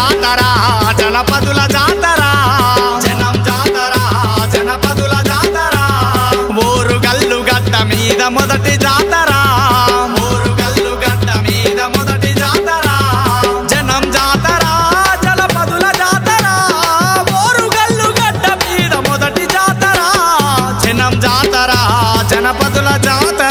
జాతర జనపదుల జాతర జనం జాతర జనపదుల జాతర ఊరు గల్లు గడ్డ మీద మొదటి జాతర ఊరు గల్లు గడ్డ మీద మొదటి జాతర జనం జాతర జనపదుల జాతర ఊరు గల్లు గడ్డ మీద మొదటి జాతర జనం జాతర జనపదుల జాతర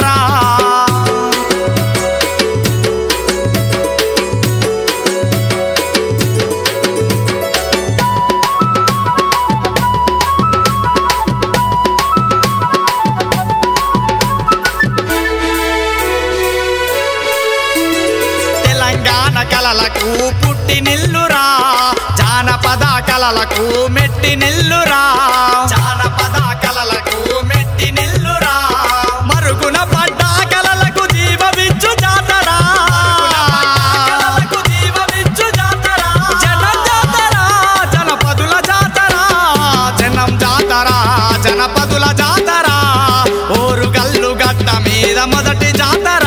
తెలంగాణ కలలకు పుట్టి నిల్లురా జానపద కలలకు మెట్టి నిల్లురా జానపద కలలకు మెట్టి నిల్లురా మరుగున పడ్డ కలలకు జీవవిచ్చు జాతరా కలలకు జీవవిచ్చు జాతరా జనం జాతర జనపదుల జాతర జనం జాతర జనపదుల జాతర ఓరు గల్లు గడ్డ మీద మొదటి జాతర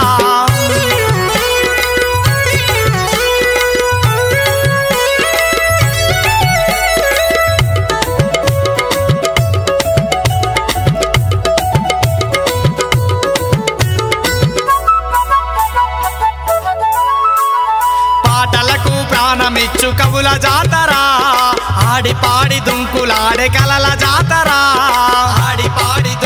పాటలకు ప్రాణమిచ్చు కవుల జాతర ఆడి పాడి దుంకులాడే కలల జాతర ఆడి పాడి